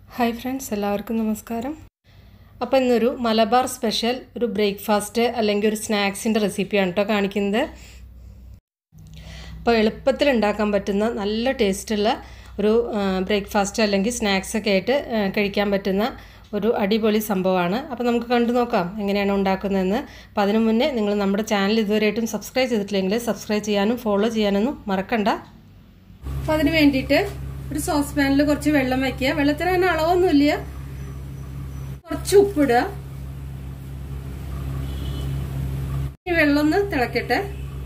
hi friends എല്ലാവർക്കും നമസ്കാരം അപ്പോൾ ഇന്നൊരു മലബാർ സ്പെഷ്യൽ ഒരു ബ്രേക്ക്ഫാസ്റ്റ് അല്ലെങ്കിൽ ഒരു സ്നാക്സിൻ്റെ റെസിപ്പിയാണ് കേട്ടോ കാണിക്കുന്നത് അപ്പോൾ എളുപ്പത്തിൽ ഉണ്ടാക്കാൻ പറ്റുന്ന നല്ല ടേസ്റ്റുള്ള ഒരു ബ്രേക്ക്ഫാസ്റ്റ് അല്ലെങ്കിൽ സ്നാക്സ് ഒക്കെ ആയിട്ട് ആ, കഴിക്കാൻ പറ്റുന്ന ഒരു അടിപൊളി സംഭവമാണ് അപ്പോൾ നമുക്ക് കണ്ടു നോക്കാം എങ്ങനെയാണ് ഉണ്ടാക്കുന്നതെന്ന് അപ്പോൾ അതിനു മുന്നേ നിങ്ങൾ നമ്മുടെ ചാനൽ ഇതുവരെയായിട്ടും സബ്സ്ക്രൈബ് ചെയ്തിട്ടില്ലെങ്കിൽ സബ്സ്ക്രൈബ് ചെയ്യാനും ഫോളോ ചെയ്യാനൊന്നും മറക്കണ്ട അപ്പൊ അതിന് വേണ്ടിയിട്ട് ഒരു സോസ് പാനിൽ കുറച്ച് വെള്ളം വെക്കുക വെള്ളത്തിന് തന്നെ അളവൊന്നുമില്ല കുറച്ച് ഉപ്പിടുക ഈ വെള്ളം ഒന്ന് തിളക്കട്ടെ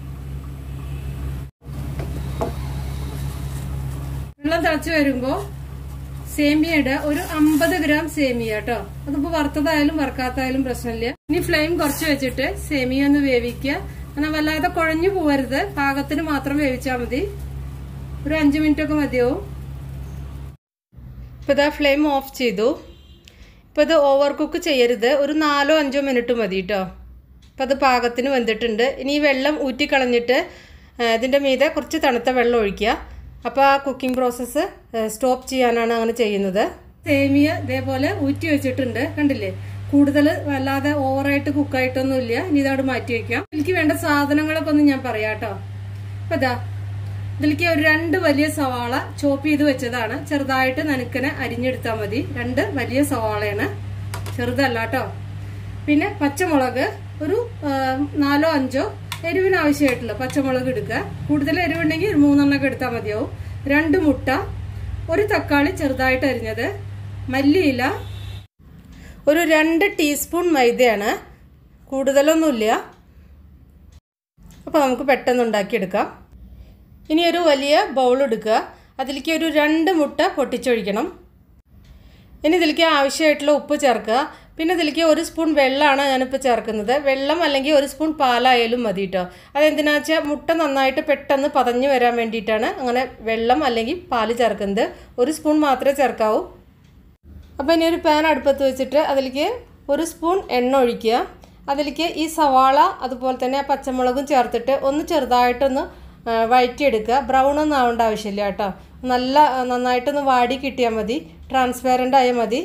വെള്ളം തിളച്ച് വരുമ്പോ സേമിയ ഇടുക ഒരു അമ്പത് ഗ്രാം സേമിയ കേട്ടോ അതിപ്പോ വറുത്തതായാലും വറുക്കാത്തായാലും പ്രശ്നമില്ല ഇനി ഫ്ലെയിം കുറച്ച് വെച്ചിട്ട് സേമിയ ഒന്ന് വേവിക്കുക അങ്ങനെ വല്ലാതെ കുഴഞ്ഞു പോവരുത് പാകത്തിന് മാത്രം വേവിച്ചാൽ മതി ഒരു അഞ്ച് മിനിറ്റ് ഒക്കെ മതിയാവും ഇപ്പോൾ ഇതാ ഫ്ലെയിം ഓഫ് ചെയ്തു ഇപ്പോൾ ഇത് ഓവർ കുക്ക് ചെയ്യരുത് ഒരു നാലോ അഞ്ചോ മിനിറ്റ് മതി കേട്ടോ അപ്പോൾ അത് പാകത്തിന് വെന്തിട്ടുണ്ട് ഇനി ഈ വെള്ളം ഊറ്റിക്കളഞ്ഞിട്ട് ആ, ഇതിൻ്റെ മീതെ കുറച്ച് തണുത്ത വെള്ളം ഒഴിക്കുക അപ്പോൾ ആ കുക്കിംഗ് പ്രോസസ്സ് സ്റ്റോപ്പ് ചെയ്യാനാണ് അങ്ങനെ ചെയ്യുന്നത് സേമിയ ഇതേപോലെ ഊറ്റി വെച്ചിട്ടുണ്ട് കണ്ടില്ലേ കൂടുതൽ വല്ലാതെ ഓവറായിട്ട് കുക്കായിട്ടൊന്നും ഇല്ല ഇനി ഇതവിടെ മാറ്റി വെക്കാം ഇതിലേക്ക് വേണ്ട സാധനങ്ങളൊക്കെ ഒന്ന് ഞാൻ പറയാം കേട്ടോ അപ്പൊ ഇതാ ഇതിലേക്ക് ഒരു രണ്ട് വലിയ സവാള ചോപ്പ് ചെയ്ത് വെച്ചതാണ് ചെറുതായിട്ട് നനുക്കനെ അരിഞ്ഞെടുത്താൽ മതി രണ്ട് വലിയ സവാളയാണ് ചെറുതല്ല കേട്ടോ പിന്നെ പച്ചമുളക് ഒരു ആ, നാലോ അഞ്ചോ എരിവിന് ആവശ്യമായിട്ടുള്ള പച്ചമുളക് എടുക്കുക കൂടുതൽ എരിവുണ്ടെങ്കിൽ ഒരു മൂന്നെണ്ണൊക്കെ എടുത്താൽ മതിയാവും രണ്ട് മുട്ട ഒരു തക്കാളി ചെറുതായിട്ട് അരിഞ്ഞത് മല്ലിയില ഒരു രണ്ട് ടീസ്പൂൺ മൈദയാണ് കൂടുതലൊന്നുമില്ല അപ്പോൾ നമുക്ക് പെട്ടെന്ന് ഉണ്ടാക്കിയെടുക്കാം ഇനി ഒരു വലിയ ബൗൾ എടുക്കുക അതിലേക്ക് ഒരു രണ്ട് മുട്ട പൊട്ടിച്ചൊഴിക്കണം ഇനി ഇതിലേക്ക് ആവശ്യമായിട്ടുള്ള ഉപ്പ് ചേർക്കുക പിന്നെ ഇതിലേക്ക് ഒരു സ്പൂൺ വെള്ളമാണ് ഞാനിപ്പോൾ ചേർക്കുന്നത് വെള്ളം അല്ലെങ്കിൽ ഒരു സ്പൂൺ പാലായാലും മതി കേട്ടോ അതെന്തിനാ വെച്ചാൽ മുട്ട നന്നായിട്ട് പെട്ടെന്ന് പതഞ്ഞ് വരാൻ വേണ്ടിയിട്ടാണ് അങ്ങനെ വെള്ളം അല്ലെങ്കിൽ പാല് ചേർക്കുന്നത് ഒരു സ്പൂൺ മാത്രമേ ചേർക്കാവൂ അപ്പോൾ ഇനി ഒരു പാൻ അടുപ്പത്ത് വെച്ചിട്ട് അതിലേക്ക് ഒരു സ്പൂൺ എണ്ണ ഒഴിക്കുക അതിലേക്ക് ഈ സവാള അതുപോലെ തന്നെ ആ പച്ചമുളകും ചേർത്തിട്ട് ഒന്ന് ചെറുതായിട്ടൊന്ന് ആ, വഴറ്റിയെടുക്കുക ബ്രൗൺ ഒന്നും ആവേണ്ട ആവശ്യമില്ല കേട്ടോ നല്ല ആ, നന്നായിട്ടൊന്ന് വാടി കിട്ടിയാൽ മതി ട്രാൻസ്പാരൻ്റ് ആയാൽ മതി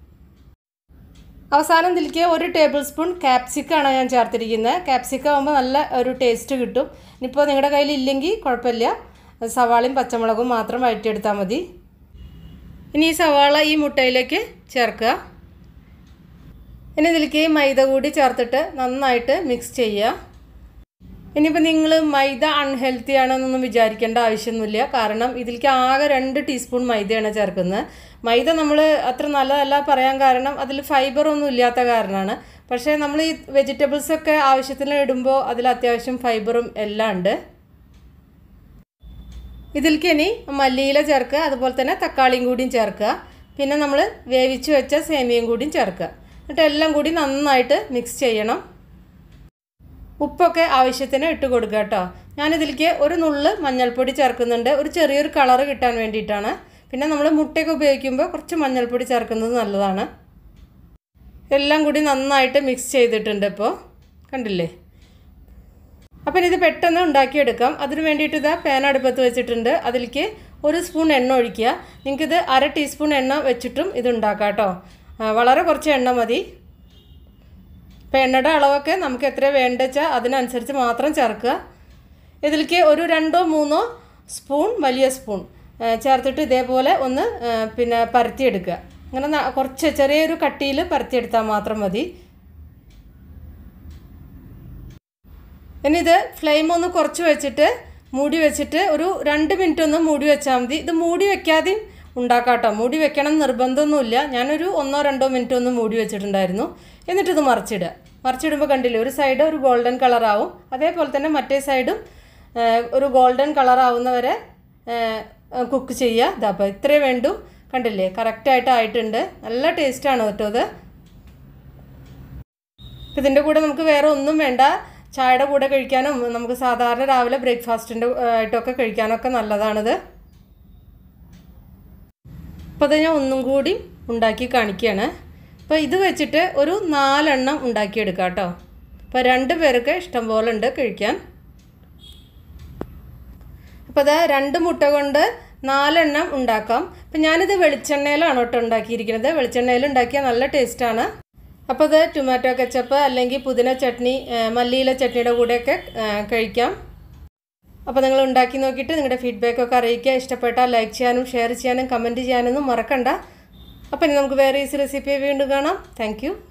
അവസാനം ഇതിലേക്ക് ഒരു ടേബിൾ സ്പൂൺ ക്യാപ്സിക്കാണ് ഞാൻ ചേർത്തിരിക്കുന്നത് ക്യാപ്സിക്കം ആകുമ്പോൾ നല്ല ഒരു ടേസ്റ്റ് കിട്ടും ഇനിയിപ്പോൾ നിങ്ങളുടെ കയ്യിൽ ഇല്ലെങ്കിൽ കുഴപ്പമില്ല സവാളയും പച്ചമുളകും മാത്രം വഴറ്റിയെടുത്താൽ മതി ഇനി ഈ സവാള ഈ മുട്ടയിലേക്ക് ചേർക്കുക ഇനി ഇതിലേക്ക് മൈദ കൂടി ചേർത്തിട്ട് നന്നായിട്ട് മിക്സ് ചെയ്യുക ഇനിയിപ്പോൾ നിങ്ങൾ മൈദ അൺഹെൽത്തി ആണെന്നൊന്നും വിചാരിക്കേണ്ട ആവശ്യമൊന്നുമില്ല കാരണം ഇതിലേക്ക് ആകെ രണ്ട് ടീസ്പൂൺ മൈദയാണ് ചേർക്കുന്നത് മൈദ നമ്മൾ അത്ര നല്ലതല്ല പറയാൻ കാരണം അതിൽ ഫൈബർ ഒന്നും ഇല്ലാത്ത കാരണമാണ് പക്ഷേ നമ്മൾ ഈ വെജിറ്റബിൾസ് ഒക്കെ ആവശ്യത്തിന് ഇടുമ്പോൾ അതിൽ അത്യാവശ്യം ഫൈബറും എല്ലാം ഉണ്ട് ഇതിലേക്ക് ഇനി മല്ലിയില ചേർക്കുക അതുപോലെ തന്നെ തക്കാളിയും കൂടിയും ചേർക്കുക പിന്നെ നമ്മൾ വേവിച്ച് വെച്ച സേമിയയും കൂടിയും ചേർക്കുക എന്നിട്ട് എല്ലാം കൂടി നന്നായിട്ട് മിക്സ് ചെയ്യണം ഉപ്പൊക്കെ ആവശ്യത്തിന് ഇട്ട് കൊടുക്കുക കേട്ടോ ഞാനിതിലേക്ക് ഒരു നുള്ള് മഞ്ഞൾപ്പൊടി ചേർക്കുന്നുണ്ട് ഒരു ചെറിയൊരു കളറ് കിട്ടാൻ വേണ്ടിയിട്ടാണ് പിന്നെ നമ്മൾ മുട്ടയൊക്കെ ഉപയോഗിക്കുമ്പോൾ കുറച്ച് മഞ്ഞൾപ്പൊടി ചേർക്കുന്നത് നല്ലതാണ് എല്ലാം കൂടി നന്നായിട്ട് മിക്സ് ചെയ്തിട്ടുണ്ട് ഇപ്പോൾ കണ്ടില്ലേ അപ്പം ഇത് പെട്ടെന്ന് ഉണ്ടാക്കിയെടുക്കാം അതിന് വേണ്ടിയിട്ട് ഇതാ പാൻ അടുപ്പത്ത് വെച്ചിട്ടുണ്ട് അതിലേക്ക് ഒരു സ്പൂൺ എണ്ണ ഒഴിക്കുക നിങ്ങൾക്കിത് അര ടീസ്പൂൺ എണ്ണ വെച്ചിട്ടും ഇത് ഉണ്ടാക്കാം കേട്ടോ ആ, വളരെ കുറച്ച് എണ്ണ മതി അപ്പോൾ എണ്ണയുടെ അളവൊക്കെ നമുക്ക് എത്ര വേണ്ട വെച്ചാൽ അതിനനുസരിച്ച് മാത്രം ചേർക്കുക ഇതിലേക്ക് ഒരു രണ്ടോ മൂന്നോ സ്പൂൺ വലിയ സ്പൂൺ ആ, ചേർത്തിട്ട് ഇതേപോലെ ഒന്ന് ആ, പിന്നെ പരത്തിയെടുക്കുക അങ്ങനെ ന- കുറച്ച് ചെറിയൊരു കട്ടിയിൽ പരത്തിയെടുത്താൽ മാത്രം മതി ഇനി ഇത് ഫ്ലെയിം ഒന്ന് കുറച്ച് വെച്ചിട്ട് മൂടി വെച്ചിട്ട് ഒരു രണ്ട് മിനിറ്റ് ഒന്ന് മൂടി വെച്ചാൽ മതി ഇത് മൂടി വെക്കാതെയും ഉണ്ടാക്കാം കേട്ടോ മൂടി വെക്കണം നിർബന്ധമൊന്നുമില്ല ഞാനൊരു ഒന്നോ രണ്ടോ മിനിറ്റ് ഒന്ന് മൂടി വെച്ചിട്ടുണ്ടായിരുന്നു എന്നിട്ട് ഇത് മറിച്ചിടുക മറിച്ചിടുമ്പോൾ കണ്ടില്ലേ ഒരു സൈഡ് ഒരു ഗോൾഡൻ കളറാവും അതേപോലെ തന്നെ മറ്റേ സൈഡും ആ, ഒരു ഗോൾഡൻ കളറാവുന്നവരെ കുക്ക് ചെയ്യുക ഇതാ അപ്പോൾ ഇത്രേ വേണ്ടു കണ്ടില്ലേ കറക്റ്റായിട്ട് ആയിട്ടുണ്ട് നല്ല ടേസ്റ്റാണ് കേട്ടോ ഇത് ഇപ്പം ഇതിൻ്റെ കൂടെ നമുക്ക് വേറെ ഒന്നും വേണ്ട ചായയുടെ കൂടെ കഴിക്കാനും നമുക്ക് സാധാരണ രാവിലെ ബ്രേക്ക്ഫാസ്റ്റിൻ്റെ ആയിട്ടൊക്കെ കഴിക്കാനൊക്കെ നല്ലതാണിത് അപ്പോൾ അത് ഞാൻ ഒന്നും കൂടി ഉണ്ടാക്കി കാണിക്കുകയാണ് അപ്പോൾ ഇത് വെച്ചിട്ട് ഒരു നാലെണ്ണം ഉണ്ടാക്കിയെടുക്കാം കേട്ടോ അപ്പോൾ രണ്ട് പേർക്ക് ഇഷ്ടം പോലെ ഉണ്ട് കഴിക്കാൻ അപ്പോൾ അത് രണ്ട് മുട്ട കൊണ്ട് നാലെണ്ണം ഉണ്ടാക്കാം അപ്പം ഞാനിത് വെളിച്ചെണ്ണയിലാണ് കേട്ടോ ഉണ്ടാക്കിയിരിക്കുന്നത് വെളിച്ചെണ്ണയിൽ ഉണ്ടാക്കിയാൽ നല്ല ടേസ്റ്റാണ് അപ്പോൾ ഇത് ടൊമാറ്റോ കെച്ചപ്പ് അല്ലെങ്കിൽ പുതിന ചട്നി ആ, മല്ലിയില ചട്നിയുടെ കൂടെയൊക്കെ ആ, കഴിക്കാം അപ്പോൾ നിങ്ങൾ ഉണ്ടാക്കി നോക്കിയിട്ട് നിങ്ങളുടെ ഫീഡ്ബാക്കൊക്കെ അറിയിക്കുക ഇഷ്ടപ്പെട്ടാൽ ലൈക്ക് ചെയ്യാനും ഷെയർ ചെയ്യാനും കമൻറ്റ് ചെയ്യാനൊന്നും മറക്കണ്ട അപ്പോൾ ഇനി നമുക്ക് വേറെ ഈസി റെസിപ്പി വീണ്ടും കാണാം താങ്ക്